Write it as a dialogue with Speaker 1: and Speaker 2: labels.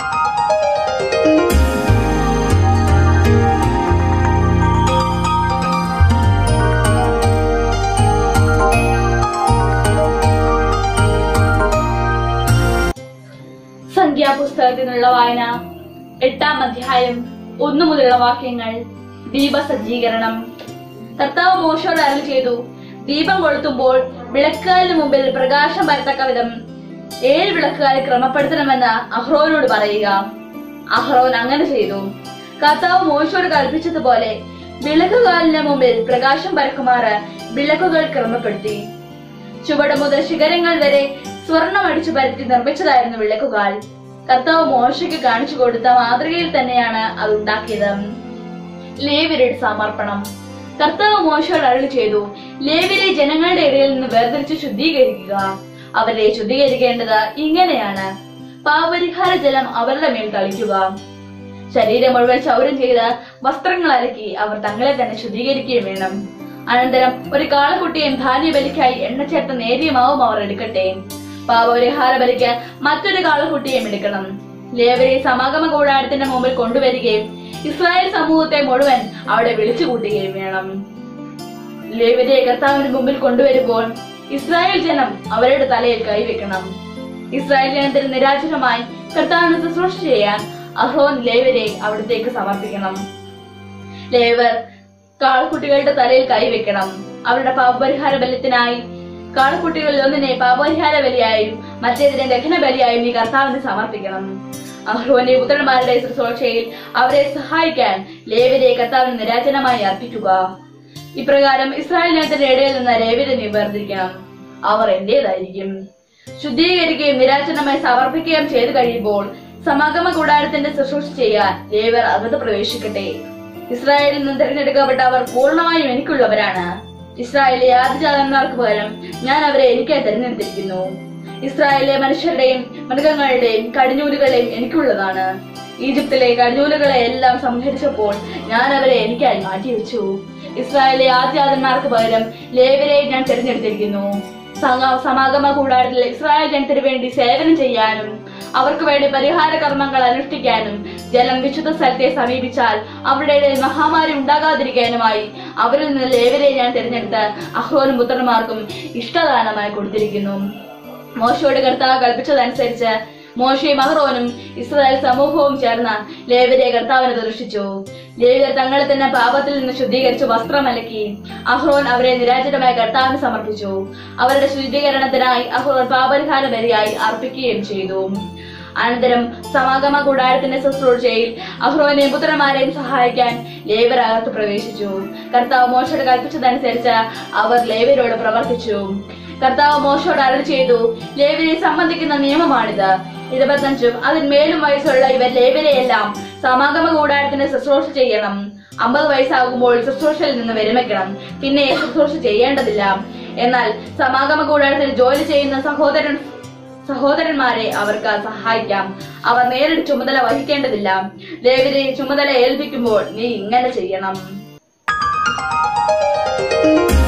Speaker 1: സംഖ്യാപുസ്തകത്തിൽ നിന്നുള്ള വായന എട്ടാം അധ്യായം ഒന്നു മുതലുള്ള വാക്യങ്ങൾ ദീപസജ്ജീകരണം കർത്താവ് മോശയോട് അരുളി ചെയ്തു ദീപം കൊളുത്തുമ്പോൾ വിളക്കുകാലിന് മുമ്പിൽ പ്രകാശം പരത്തക്ക വിധം ഏഴ് വിളക്കുകാൽ ക്രമപ്പെടുത്തണമെന്ന് അഹ്റോനോട് പറയുക അഹ്റോൻ അങ്ങനെ ചെയ്തു കർത്താവ് മോശയോട് കൽപ്പിച്ചതുപോലെ വിളക്കുകാലിന് മുമ്പിൽ പ്രകാശം പരക്കുമാറ് വിളക്കുകൾ ക്രമപ്പെടുത്തി ചുവട് മുതൽ ശിഖരങ്ങൾ വരെ സ്വർണം അടിച്ചു പരത്തി നിർമ്മിച്ചതായിരുന്നു വിളക്കുകാൽ കർത്താവ് മോശയ്ക്ക് കാണിച്ചു കൊടുത്ത മാതൃകയിൽ തന്നെയാണ് അത് ഉണ്ടാക്കിയത് ലേവ്യരുടെ സമർപ്പണം കർത്താവ് മോശയോട് അരുളി ചെയ്തു ലേവ്യരെ ജനങ്ങളുടെ ഇടയിൽ നിന്ന് വേർതിരിച്ച് ശുദ്ധീകരിക്കുക അവരെ ശുദ്ധീകരിക്കേണ്ടത് ഇങ്ങനെയാണ് പാപരിഹാര ജലം അവരുടെ മേൽ തളിക്കുക ശരീരം മുഴുവൻ ക്ഷൗരം ചെയ്ത് വസ്ത്രങ്ങൾ അലക്കി അവർ തങ്ങളെ തന്നെ ശുദ്ധീകരിക്കുകയും വേണം അനന്തരം ഒരു കാളക്കുട്ടിയും ധാന്യബലിക്കായി എണ്ണ ചേർത്ത നേരിയ മാവും അവർ എടുക്കട്ടെ പാപപരിഹാര ബലിക്ക് മറ്റൊരു കാളക്കുട്ടിയും എടുക്കണം ലേവരെ സമാഗമ കൂടാരത്തിന്റെ മുമ്പിൽ കൊണ്ടുവരികയും ഇസ്രായേൽ സമൂഹത്തെ മുഴുവൻ അവിടെ വിളിച്ചു കൂട്ടുകയും വേണം ലേവരെ കർത്താവിന് മുമ്പിൽ കൊണ്ടുവരുമ്പോൾ ഇസ്രായേൽ ജനം അവരുടെ തലയിൽ കൈവെക്കണം ഇസ്രായേൽ ജനത്തിന് നിരാശനമായി കർത്താവിന് ശുശ്രൂഷ ചെയ്യാൻ അഹ്റോൻ ലേവരെ അവിടത്തേക്ക് സമർപ്പിക്കണം ലേവർ കാളക്കുട്ടികളുടെ തലയിൽ കൈവെക്കണം അവരുടെ പാപപരിഹാര ബലത്തിനായി കാളക്കുട്ടികളിൽ ഒന്നിനെ പാപപരിഹാര ബലിയായും മറ്റേതിനെ ദഹന ബലിയായും നീ കർത്താവിന് സമർപ്പിക്കണം അഹ്റോന്റെ പുത്രന്മാരുടെ ശുശ്രൂഷയിൽ അവരെ സഹായിക്കാൻ ലേവരെ കർത്താവിന് നിരാജനമായി അർപ്പിക്കുക ഇപ്രകാരം ഇസ്രായേൽ ജനത്തിന്റെ ഇടയിൽ നിന്ന് ലേവരെ നീ വേർതിരിക്കണം അവർ എന്റേതായിരിക്കും ശുദ്ധീകരിക്കുകയും നിരാജനമായി സമർപ്പിക്കുകയും ചെയ്തു കഴിയുമ്പോൾ സമാഗമ കൂടാരത്തിന്റെ ശുശ്രൂഷ ചെയ്യാൻ ലേവർ അകത്ത് പ്രവേശിക്കട്ടെ ഇസ്രായേലിൽ നിന്ന് തിരഞ്ഞെടുക്കപ്പെട്ടവർ പൂർണ്ണമായും എനിക്കുള്ളവരാണ് ഇസ്രായേലിലെ ആദ്യജാതന്മാർക്ക് പകരം ഞാൻ അവരെ എനിക്കായി തിരഞ്ഞെടുത്തിരിക്കുന്നു ഇസ്രായേലിലെ മനുഷ്യരുടെയും മൃഗങ്ങളുടെയും കടിഞ്ഞൂലുകളെയും എനിക്കുള്ളതാണ് ഈജിപ്തിലെ കടിഞ്ഞൂലുകളെ എല്ലാം സംഹരിച്ചപ്പോൾ ഞാൻ അവരെ എനിക്കായി മാറ്റിവെച്ചു ഇസ്രായേലിലെ ആദ്യജാതന്മാർക്ക് പകരം ലേവരെ ഞാൻ തിരഞ്ഞെടുത്തിരിക്കുന്നു സംഗ- സമാഗമ കൂടാരത്തിൽ ഇസ്രായേൽ ജനത്തിന് വേണ്ടി സേവനം ചെയ്യാനും അവർക്ക് വേണ്ടി പരിഹാര കർമ്മങ്ങൾ അനുഷ്ഠിക്കാനും ജനം വിശുദ്ധ സ്ഥലത്തെ സമീപിച്ചാൽ അവരുടെ ഇടയിൽ മഹാമാരി ഉണ്ടാകാതിരിക്കാനുമായി അവരിൽ നിന്ന് ലേവരെ ഞാൻ തിരഞ്ഞെടുത്ത് അഹ്റോനും പുത്രന്മാർക്കും ഇഷ്ടദാനമായി കൊടുത്തിരിക്കുന്നു മോശയോട് കർത്താവ് കൽപ്പിച്ചതനുസരിച്ച് മോശയും അഹ്റോനും ഇസ്രായേൽ സമൂഹവും ചേർന്ന് ലേവരെ കർത്താവിനെ ദർശിച്ചു ലേവിയർ തങ്ങളെ തന്നെ പാപത്തിൽ നിന്ന് ശുദ്ധീകരിച്ച് വസ്ത്രമലക്കി അഹ്റോൻ അവരെ നിരാജനമായി കർത്താവിന് സമർപ്പിച്ചു അവരുടെ ശുദ്ധീകരണത്തിനായി അഹ്റോൻ പാപരിഹാര ബലിയായി അർപ്പിക്കുകയും ചെയ്തു അനന്തരം സമാഗമ കൂടാരത്തിന്റെ ശുശ്രൂഷയിൽ അഹ്റോനെയും പുത്രന്മാരെയും സഹായിക്കാൻ ലേവർ അകത്ത് പ്രവേശിച്ചു കർത്താവ് മോശയോട് കൽപ്പിച്ചതനുസരിച്ച് അവർ ലേവരോട് പ്രവർത്തിച്ചു കർത്താവ് മോശയോട് അരളി ചെയ്തു ലേവരെ സംബന്ധിക്കുന്ന നിയമമാണിത് ഇരുപത്തഞ്ചും അതിന്മേലും വയസ്സുള്ള ഇവർ ലേവരെയെല്ലാം സമാഗമ കൂടാരത്തിന് ശുശ്രൂഷ ചെയ്യണം അമ്പത് വയസ്സാകുമ്പോൾ ശുശ്രൂഷയിൽ നിന്ന് വിരമിക്കണം പിന്നെ ശുശ്രൂഷ ചെയ്യേണ്ടതില്ല എന്നാൽ സമാഗമ കൂടാരത്തിൽ ജോലി ചെയ്യുന്ന സഹോദരൻ സഹോദരന്മാരെ അവർക്ക് സഹായിക്കാം അവർ നേരിട്ട് ചുമതല വഹിക്കേണ്ടതില്ല ലേവരെ ചുമതല ഏൽപ്പിക്കുമ്പോൾ നീ ഇങ്ങനെ ചെയ്യണം